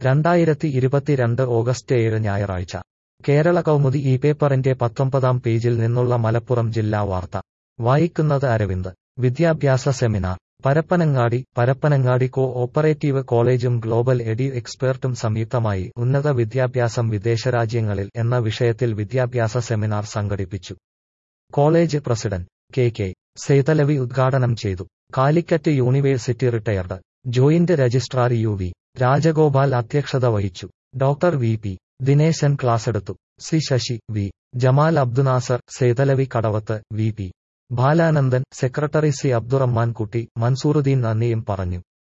രണ്ടായിരത്തി ഇരുപത്തിരണ്ട് ഓഗസ്റ്റ് ഏഴ് ഞായറാഴ്ച കേരള കൗമുദി ഈ പേപ്പറിന്റെ പത്തൊമ്പതാം പേജിൽ നിന്നുള്ള മലപ്പുറം ജില്ലാ വാർത്ത വായിക്കുന്നത് അരവിന്ദ് വിദ്യാഭ്യാസ seminar Parappanangadi Parappanangadi co operative കോളേജും ഗ്ലോബൽ എഡ്യു എക്സ്പേർട്ടും സംയുക്തമായി ഉന്നത വിദ്യാഭ്യാസം വിദേശരാജ്യങ്ങളിൽ എന്ന വിഷയത്തിൽ വിദ്യാഭ്യാസ സെമിനാർ സംഘടിപ്പിച്ചു college president K K Saithalavi ഉദ്ഘാടനം ചെയ്തു Calicut university retired joint registrar U V Rajagopal അധ്യക്ഷത വഹിച്ചു ഡോക്ടർ വി പി ദിനേശൻ ക്ലാസെടുത്തു C Sasi V Jamal Abdunasar Saithalavi Kadavath V P Balanandan secretary C Abdurahman Kutty Mansoorudheen നന്ദിയും പറഞ്ഞു